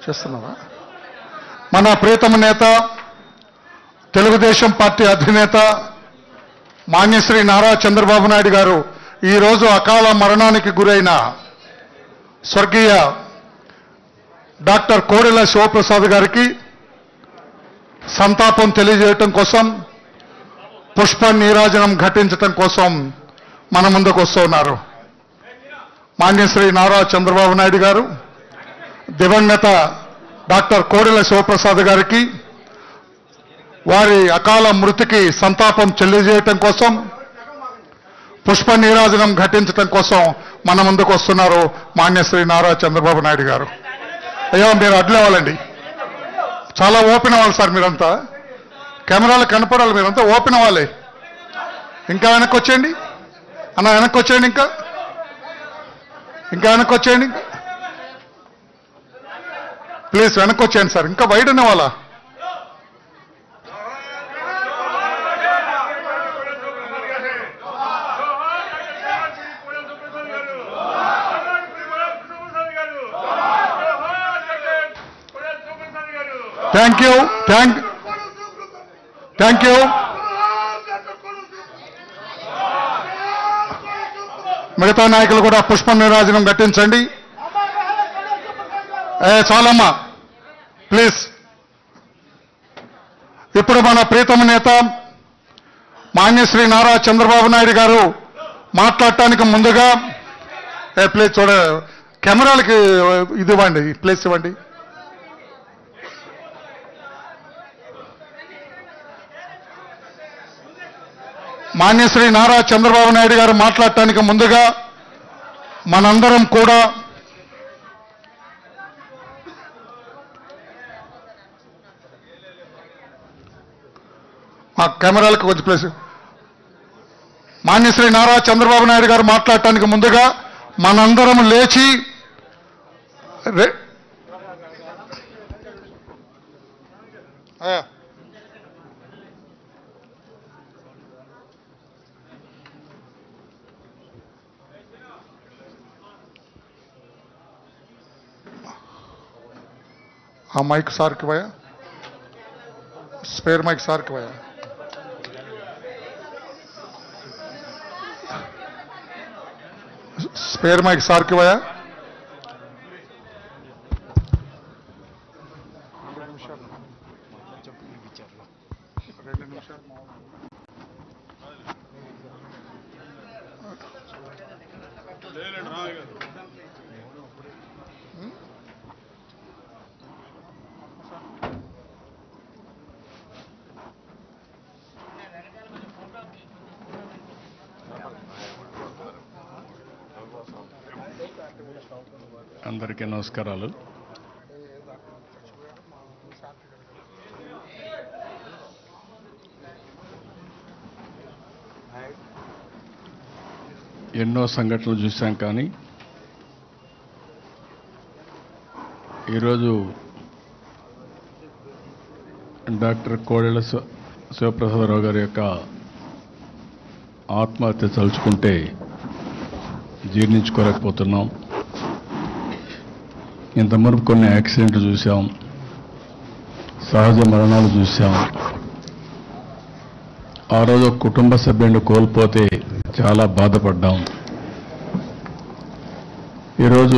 చేస్తున్నావా మన ప్రియతమ నేత తెలుగుదేశం పార్టీ అధినేత మాన్యశ్రీ నారా చంద్రబాబు నాయుడు గారు ఈరోజు అకాల మరణానికి గురైన స్వర్గీయ డాక్టర్ కోడెల శివప్రసాద్ గారికి సంతాపం తెలియజేయటం కోసం పుష్ప నీరాజనం ఘటించటం కోసం మన ముందుకు వస్తున్నారు మాన్యశ్రీ నారా చంద్రబాబు నాయుడు గారు దివంగత డాక్టర్ కోడెల శివప్రసాద్ గారికి వారి అకాల మృతికి సంతాపం తెలియజేయటం కోసం పుష్ప నీరాజనం ఘటించటం కోసం మన ముందుకు వస్తున్నారు మాన్యశ్రీ నారా చంద్రబాబు నాయుడు గారు అయ్యో మీరు అడ్లేవాలండి చాలా ఓపెన్ అవ్వాలి సార్ మీరంతా కెమెరాలు కనపడాలి మీరంతా ఓపెన్ అవ్వాలి ఇంకా వెనక్కి వచ్చేయండి అన్న వెనక్కి వచ్చేయండి ఇంకా ఇంకా వెనక్కి వచ్చేయండి ఇంకా ప్లీజ్ వెనక్కి వచ్చేయండి సార్ ఇంకా వైడ్ వాళ్ళ thank you thank thank you మిగతా నాయకులు కూడా పుష్ప నిరాజనం ఘటించండి ఏ చాలమ్మా ప్లీజ్ ఇప్పుడు మన ప్రీతమ నేత మాన్యశ్రీ నారా చంద్రబాబు నాయుడు గారు మాట్లాడటానికి ముందుగా ఏ ప్లీజ్ చూడ కెమెరాలకి ఇది ఇవ్వండి ప్లేస్ ఇవ్వండి మాన్యశ్రీ నారా చంద్రబాబు నాయుడు గారు మాట్లాడటానికి ముందుగా మనందరం కూడా మా కెమెరాలకు కొంచెం ప్లేస్ మాన్యశ్రీ నారా చంద్రబాబు నాయుడు గారు మాట్లాడటానికి ముందుగా మనందరం లేచి రే- ఆ. ఆ మైక్ సార్కి పోయా స్పేర్ మైక్ సార్కి పోయా స్పేర్ మైక్ సార్కి పోయా అందరికీ నమస్కారాలు ఎన్నో సంఘటనలు చూశాం కానీ ఈరోజు డాక్టర్ కోడెల శివ- శివప్రసాదరావు గారి యొక్క ఆత్మహత్య తలుచుకుంటే జీర్ణించుకోలేకపోతున్నాం ఇంత మునుపు కొన్ని యాక్సిడెంట్లు చూసాం సహజ మరణాలు చూసాం ఆ రోజు ఒక కుటుంబ సభ్యుడిని కోల్పోతే చాలా బాధపడ్డాం ఈరోజు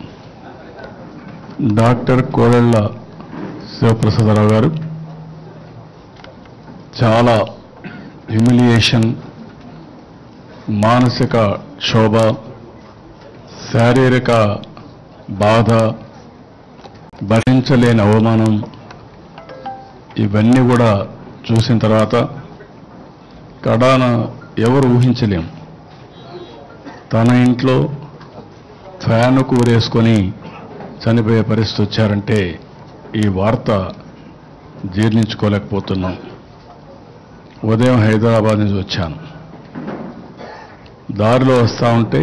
డాక్టర్ కోడెళ్ళ శివప్రసాదరావు గారు చాలా హ్యూమిలియేషన్ మానసిక శోభ శారీరక బాధ భరించలేని అవమానం ఇవన్నీ కూడా చూసిన తర్వాత కడాన ఎవరు ఊహించలేం తన ఇంట్లో ఫ్యాన్ కూరేసుకొని చనిపోయే పరిస్థితి వచ్చారంటే ఈ వార్త జీర్ణించుకోలేకపోతున్నాం ఉదయం హైదరాబాద్ నుంచి వచ్చాను దారిలో వస్తూ ఉంటే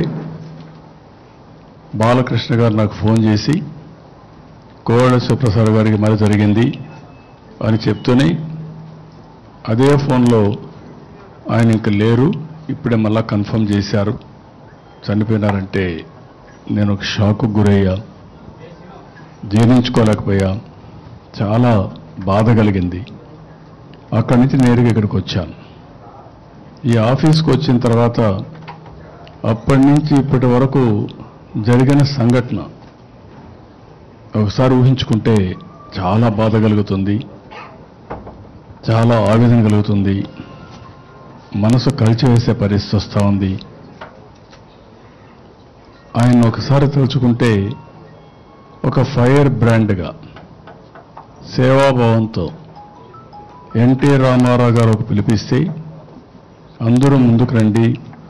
బాలకృష్ణ గారు నాకు ఫోన్ చేసి కోవడ సుప్రసాద్ గారికి మరి జరిగింది అని చెప్తూనే అదే ఫోన్లో ఆయన ఇంక లేరు ఇప్పుడే మళ్ళా కన్ఫర్మ్ చేశారు చనిపోయినారంటే నేను ఒక షాకు గురయ్యా జీర్ణించుకోలేకపోయా చాలా బాధ కలిగింది అక్కడి నుంచి నేరుగా ఇక్కడికి వచ్చాను ఈ ఆఫీస్కి వచ్చిన తర్వాత అప్పటి నుంచి ఇప్పటి వరకు జరిగిన సంఘటన ఒకసారి ఊహించుకుంటే చాలా బాధ కలుగుతుంది చాలా ఆవేదన కలుగుతుంది మనసు కలిచివేసే పరిస్థితి వస్తూ ఉంది ఆయన ఒకసారి తలుచుకుంటే ఒక ఫైర్ బ్రాండ్గా సేవాభావంతో ఎన్టీ రామారావు గారు ఒక పిలిపిస్తే అందరూ ముందుకు రండి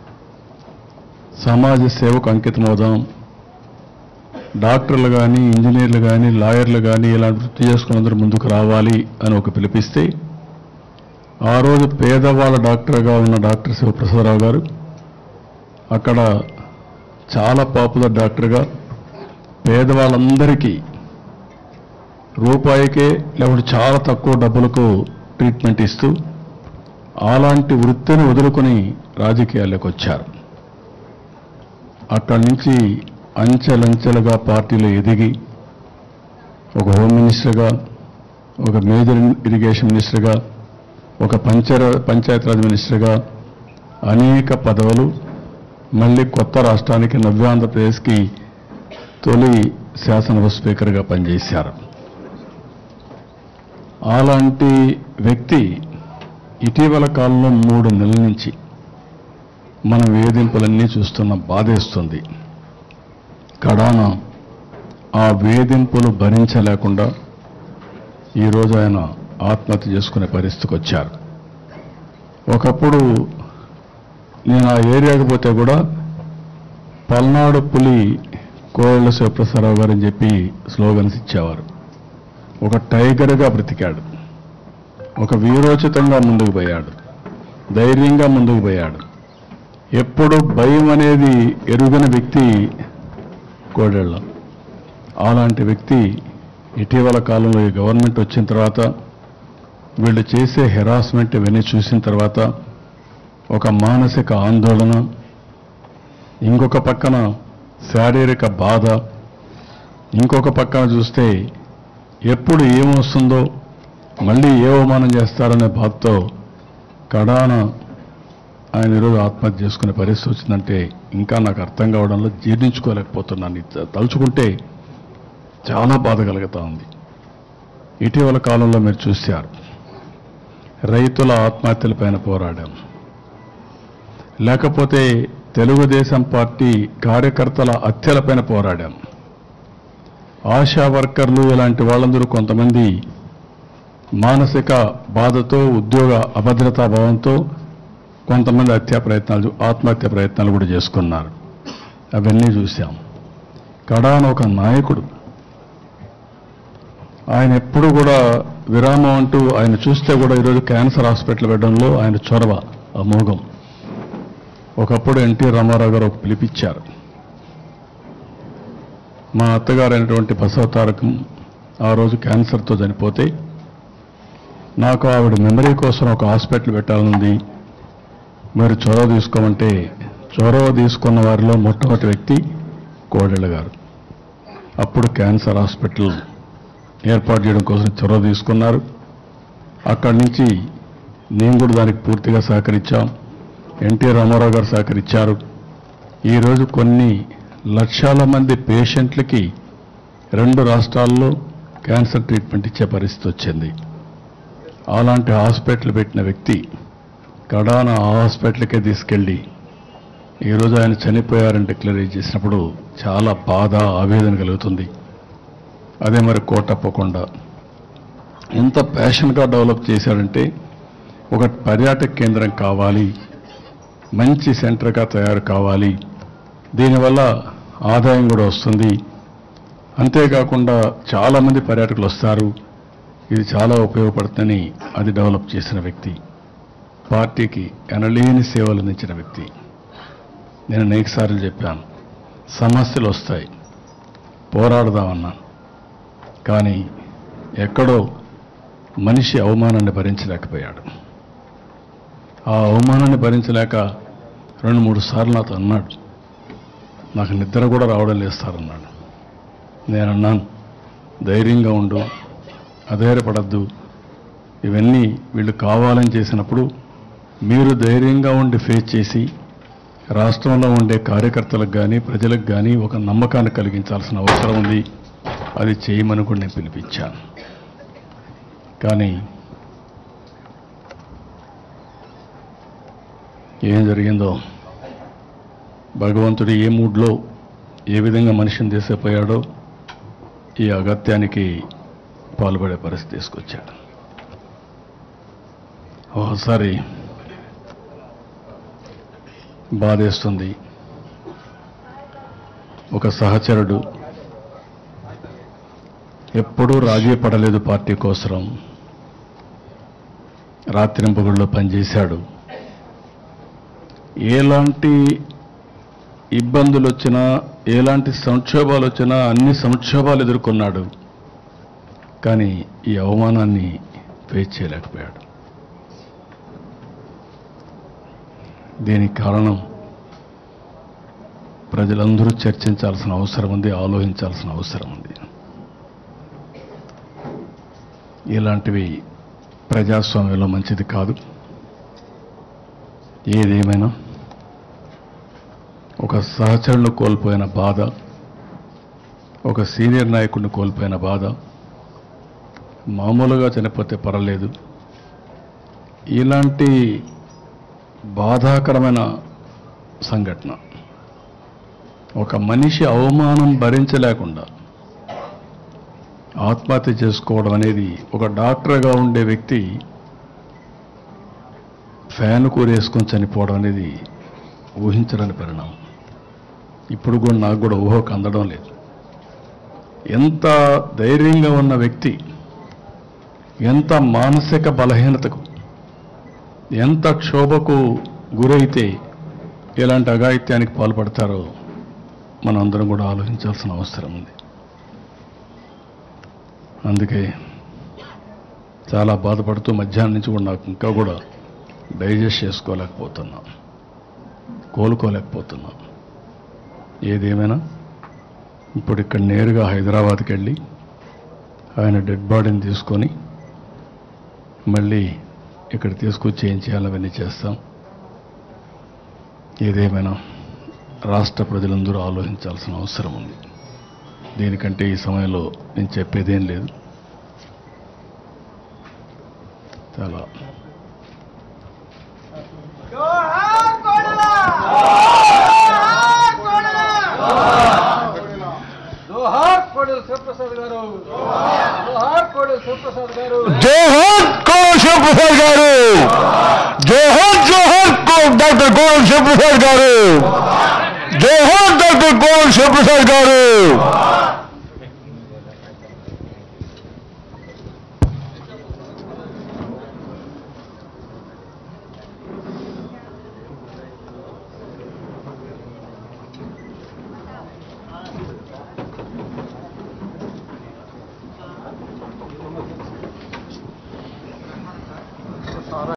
సమాజ సేవకు అంకితమవుదాం డాక్టర్లు కానీ ఇంజనీర్లు కానీ లాయర్లు కానీ ఇలాంటి వృత్తి చేసుకుని అందరూ ముందుకు రావాలి అని ఒక పిలిపిస్తే ఆ రోజు పేదవాళ్ళ డాక్టర్గా ఉన్న డాక్టర్ శివప్రసాదరావు గారు అక్కడ చాలా పాపులర్ డాక్టర్గా పేదవాళ్ళందరికీ రూపాయికే లేకపోతే చాలా తక్కువ డబ్బులకు ట్రీట్మెంట్ ఇస్తూ అలాంటి వృత్తిని వదులుకొని రాజకీయాల్లోకి వచ్చారు అక్కడి నుంచి అంచెలంచెలుగా పార్టీలో ఎదిగి ఒక హోమ్ మినిస్టర్గా ఒక మేజర్ ఇరిగేషన్ మినిస్టర్గా ఒక పంచర పంచాయతీరాజ్ మినిస్టర్గా అనేక పదవులు మళ్ళీ కొత్త రాష్ట్రానికి నవ్యాంధ్రప్రదేశ్కి తొలి శాసనసభ స్పీకర్గా పనిచేశారు అలాంటి వ్యక్తి ఇటీవల కాలంలో మూడు నెలల నుంచి మన వేధింపులన్నీ చూస్తున్న బాధేస్తుంది కడాన ఆ వేధింపులు భరించలేకుండా ఈరోజు ఆయన ఆత్మహత్య చేసుకునే పరిస్థితికి వచ్చారు ఒకప్పుడు నేను ఆ ఏరియాకి పోతే కూడా పల్నాడు పులి కోళ్ళ శివప్రసాదరావు గారు అని చెప్పి స్లోగన్స్ ఇచ్చేవారు ఒక టైగర్గా బ్రతికాడు ఒక వీరోచితంగా ముందుకు పోయాడు ధైర్యంగా ముందుకు పోయాడు ఎప్పుడు భయం అనేది ఎరుగని వ్యక్తి కోడెళ్ళ అలాంటి వ్యక్తి ఇటీవల కాలంలో ఈ గవర్నమెంట్ వచ్చిన తర్వాత వీళ్ళు చేసే హెరాస్మెంట్ ఇవన్నీ చూసిన తర్వాత ఒక మానసిక ఆందోళన ఇంకొక పక్కన శారీరక బాధ ఇంకొక పక్కన చూస్తే ఎప్పుడు ఏమొస్తుందో మళ్ళీ ఏ అవమానం చేస్తారనే బాధతో కడాన ఆయన ఈరోజు ఆత్మహత్య చేసుకునే పరిస్థితి వచ్చిందంటే ఇంకా నాకు అర్థం కావడంలో జీర్ణించుకోలేకపోతున్నాను ఇది తలుచుకుంటే చాలా బాధ కలుగుతా ఉంది ఇటీవల కాలంలో మీరు చూశారు రైతుల ఆత్మహత్యలపైన పోరాడాం లేకపోతే తెలుగుదేశం పార్టీ కార్యకర్తల హత్యలపైన పోరాడాం ఆశా వర్కర్లు ఇలాంటి వాళ్ళందరూ కొంతమంది మానసిక బాధతో ఉద్యోగ అభద్రతా భావంతో కొంతమంది హత్యా ప్రయత్నాలు ఆత్మహత్య ప్రయత్నాలు కూడా చేసుకున్నారు అవన్నీ చూశాం కడాన ఒక నాయకుడు ఆయన ఎప్పుడు కూడా విరామం అంటూ ఆయన చూస్తే కూడా ఈరోజు క్యాన్సర్ హాస్పిటల్ పెట్టడంలో ఆయన చొరవ అమోఘం ఒకప్పుడు ఎన్టీ రామారావు గారు ఒక పిలిపిచ్చారు మా అత్తగారు అయినటువంటి బసవతారకం ఆ రోజు క్యాన్సర్తో చనిపోతే నాకు ఆవిడ మెమరీ కోసం ఒక హాస్పిటల్ పెట్టాలనుంది మీరు చొరవ తీసుకోమంటే చొరవ తీసుకున్న వారిలో మొట్టమొదటి వ్యక్తి కోడెళ్ళ గారు అప్పుడు క్యాన్సర్ హాస్పిటల్ ఏర్పాటు చేయడం కోసం చొరవ తీసుకున్నారు అక్కడి నుంచి నేను కూడా దానికి పూర్తిగా సహకరించాం ఎన్టీ రామారావు గారు సహకరించారు ఈరోజు కొన్ని లక్షల మంది పేషెంట్లకి రెండు రాష్ట్రాల్లో క్యాన్సర్ ట్రీట్మెంట్ ఇచ్చే పరిస్థితి వచ్చింది అలాంటి హాస్పిటల్ పెట్టిన వ్యక్తి కడాన ఆ హాస్పిటల్కే తీసుకెళ్ళి ఈరోజు ఆయన చనిపోయారని డిక్లేర్ చేసినప్పుడు చాలా బాధ ఆవేదన కలుగుతుంది అదే మరి కోటప్పకుండా ఎంత ప్యాషన్గా డెవలప్ చేశాడంటే ఒక పర్యాటక కేంద్రం కావాలి మంచి సెంటర్గా తయారు కావాలి దీనివల్ల ఆదాయం కూడా వస్తుంది అంతేకాకుండా చాలామంది పర్యాటకులు వస్తారు ఇది చాలా ఉపయోగపడుతుందని అది డెవలప్ చేసిన వ్యక్తి పార్టీకి ఎనలేని సేవలు అందించిన వ్యక్తి నేను అనేకసార్లు చెప్పాను సమస్యలు వస్తాయి పోరాడదామన్నా కానీ ఎక్కడో మనిషి అవమానాన్ని భరించలేకపోయాడు ఆ అవమానాన్ని భరించలేక రెండు మూడు సార్లు నాతో అన్నాడు నాకు నిద్ర కూడా రావడం లేదు సార్ అన్నాడు నేను అన్నాను ధైర్యంగా ఉండు అధైర్యపడద్దు ఇవన్నీ వీళ్ళు కావాలని చేసినప్పుడు మీరు ధైర్యంగా ఉండి ఫేస్ చేసి రాష్ట్రంలో ఉండే కార్యకర్తలకు కానీ ప్రజలకు కానీ ఒక నమ్మకాన్ని కలిగించాల్సిన అవసరం ఉంది అది చేయమని కూడా నేను పిలిపించాను కానీ ఏం జరిగిందో భగవంతుడు ఏ మూడ్లో ఏ విధంగా మనిషిని తీసేపోయాడో ఈ అగత్యానికి పాల్పడే పరిస్థితి తీసుకొచ్చాడు ఒకసారి బాధేస్తుంది ఒక సహచరుడు ఎప్పుడూ రాజీ పడలేదు పార్టీ కోసం రాత్రింపగుళ్ళలో పనిచేశాడు ఎలాంటి ఇబ్బందులు వచ్చినా ఎలాంటి సంక్షోభాలు వచ్చినా అన్ని సంక్షోభాలు ఎదుర్కొన్నాడు కానీ ఈ అవమానాన్ని ఫేస్ చేయలేకపోయాడు దీనికి కారణం ప్రజలందరూ చర్చించాల్సిన అవసరం ఉంది ఆలోచించాల్సిన అవసరం ఉంది ఇలాంటివి ప్రజాస్వామ్యంలో మంచిది కాదు ఏదేమైనా ఒక సహచరులను కోల్పోయిన బాధ ఒక సీనియర్ నాయకుడిని కోల్పోయిన బాధ మామూలుగా చనిపోతే పర్వాలేదు ఇలాంటి బాధాకరమైన సంఘటన ఒక మనిషి అవమానం భరించలేకుండా ఆత్మహత్య చేసుకోవడం అనేది ఒక డాక్టర్గా ఉండే వ్యక్తి ఫ్యాన్ కూరేసుకొని చనిపోవడం అనేది ఊహించడానికి పరిణామం ఇప్పుడు కూడా నాకు కూడా ఊహకు అందడం లేదు ఎంత ధైర్యంగా ఉన్న వ్యక్తి ఎంత మానసిక బలహీనతకు ఎంత క్షోభకు గురైతే ఎలాంటి అఘాయిత్యానికి పాల్పడతారో మనం అందరం కూడా ఆలోచించాల్సిన అవసరం ఉంది అందుకే చాలా బాధపడుతూ మధ్యాహ్నం నుంచి కూడా నాకు ఇంకా కూడా డైజెస్ట్ చేసుకోలేకపోతున్నా కోలుకోలేకపోతున్నా ఏదేమైనా ఇప్పుడు ఇక్కడ నేరుగా హైదరాబాద్కి వెళ్ళి ఆయన డెడ్ బాడీని తీసుకొని మళ్ళీ ఇక్కడ తీసుకొచ్చి ఏం చేయాలో అవన్నీ చేస్తాం ఏదేమైనా రాష్ట్ర ప్రజలందరూ ఆలోచించాల్సిన అవసరం ఉంది దీనికంటే ఈ సమయంలో నేను చెప్పేదేం లేదు చాలా జోహార్ కోడల జోహార్ కోడల జోహార్ కోడల శివప్రసాద్ గారు జోహార్ కోడల శివప్రసాద్ గారు జోహర్ కోల్ శివప్రసాద్ గారు జోహర్ జోహర్ కో- డాక్టర్ కోల్ శివప్రసాద్ గారు జోహర్ డాక్టర్ కోల్ శివప్రసాద్ గారు